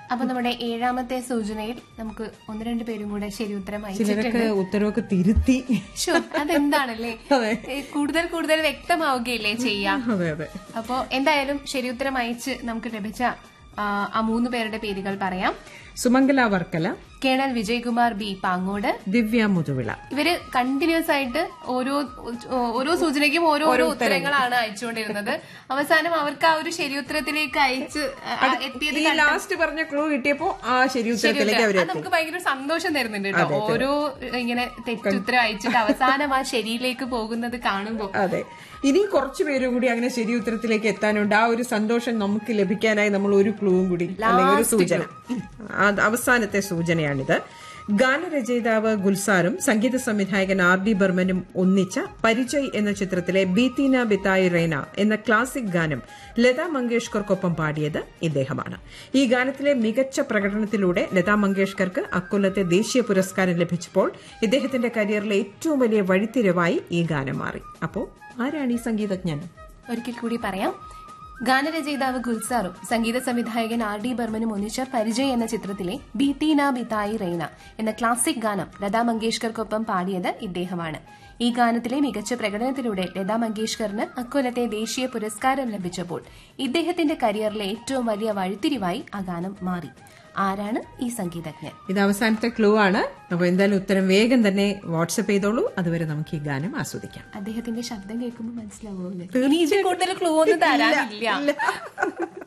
അപ്പൊ നമ്മുടെ ഏഴാമത്തെ സൂചനയിൽ നമുക്ക് ഒന്ന് രണ്ട് പേരും കൂടെ ശരി ഉത്തരം അയച്ചിട്ടുണ്ട് ചിലരൊക്കെ ഉത്തരവൊക്കെ തിരുത്തി ശോ, അതെന്താണല്ലേ അതെ. ഏ, കൂടുതൽ കൂടുതൽ വ്യക്തമാവുകയല്ലേ ചെയ്യാം അതെ അതെ അപ്പോ എന്തായാലും ശരി ഉത്തരം അയച്ച് നമുക്ക് ലഭിച്ച ആ, ആ മൂന്ന് പേരുടെ പേരുകൾ പറയാം സുമംഗല വർക്കല കേണൽ വിജയകുമാർ ബി പാങ്ങോട് ദിവ്യ മുതുവിള ഇവര് കണ്ടിന്യൂസ് ആയിട്ട് ഓരോ ഓരോ സൂചനയ്ക്കും ഓരോ ഓരോ ഉത്തരങ്ങളാണ് അയച്ചുകൊണ്ടിരുന്നത് അവസാനം അവർക്ക് ആ ഒരു ശരി ഉത്തരത്തിലേക്ക് അയച്ച് ആ, എത്തിയത് ഈ ലാസ്റ്റ് പറഞ്ഞ ക്ലൂ കിട്ടിയപ്പോ ആ ശരി ഉത്തരത്തിലേക്ക് അത് അവര് നമുക്ക് ഭയങ്കര സന്തോഷം തരുന്നുണ്ട് കേട്ടോ ഓരോ ഇങ്ങനെ തെറ്റുത്തരം അയച്ചിട്ട് അവസാനം ആ ശരിയിലേക്ക് പോകുന്നത് കാണുമ്പോ അതെ ഇനി കുറച്ചു പേരും കൂടി അങ്ങനെ ശരി ഉത്തരത്തിലേക്ക് എത്താനുണ്ട് ആ ഒരു സന്തോഷം നമുക്ക് ലഭിക്കാനായി നമ്മൾ ഒരു ക്ലൂവും കൂടി അല്ലെങ്കിൽ ഒരു സൂചന അത് അവസാനത്തെ സൂചനയാണിത് ഗാനരചയിതാവ് ഗുൽസാറും സംഗീത സംവിധായകൻ ആർ ഡി ബർമനും ഒന്നിച്ച പരിചയ് എന്ന ചിത്രത്തിലെ ബീത്തീന ബിത്തായി റേന എന്ന ക്ലാസിക് ഗാനം ലതാ മങ്കേഷ്കർക്കൊപ്പം പാടിയത് ഇദ്ദേഹമാണ് ഈ ഗാനത്തിലെ മികച്ച പ്രകടനത്തിലൂടെ ലതാ മങ്കേഷ്കർക്ക് അക്കൊല്ലത്തെ ദേശീയ പുരസ്കാരം ലഭിച്ചപ്പോൾ ഇദ്ദേഹത്തിന്റെ കരിയറിലെ ഏറ്റവും വലിയ വഴിത്തിരിവായി ഈ ഗാനം മാറി അപ്പോ ആരാണ് ഈ സംഗീതജ്ഞൻ ഒരിക്കൽ കൂടി പറയാം ഗാനരചയിതാവ് ഗുൽസാറും സംഗീത സംവിധായകൻ ആർ ഡി ബർമനും ഒന്നിച്ച പരിചയ് എന്ന ചിത്രത്തിലെ ബീത്തീന ബിതായി റെയ്ന എന്ന ക്ലാസിക് ഗാനം ലതാ മങ്കേഷ്കർക്കൊപ്പം പാടിയത് ഇദ്ദേഹമാണ് ഈ ഗാനത്തിലെ മികച്ച പ്രകടനത്തിലൂടെ ലതാ മങ്കേഷ്കറിന് അക്കൊല്ലത്തെ ദേശീയ പുരസ്കാരം ലഭിച്ചപ്പോൾ ഇദ്ദേഹത്തിന്റെ കരിയറിലെ ഏറ്റവും വലിയ വഴിത്തിരിവായി ആ ഗാനം മാറി ആരാണ് ഈ സംഗീതജ്ഞൻ ഇത് അവസാനത്തെ ക്ലൂ ആണ് അപ്പൊ എന്തായാലും ഉത്തരം വേഗം തന്നെ വാട്സപ്പ് ചെയ്തോളൂ അതുവരെ നമുക്ക് ഈ ഗാനം ആസ്വദിക്കാം അദ്ദേഹത്തിന്റെ ശബ്ദം കേൾക്കുമ്പോൾ മനസ്സിലാവുമല്ലേ ഇനി ഇതിൽ കൂടുതൽ ക്ലൂ ഒന്നും തരാനില്ല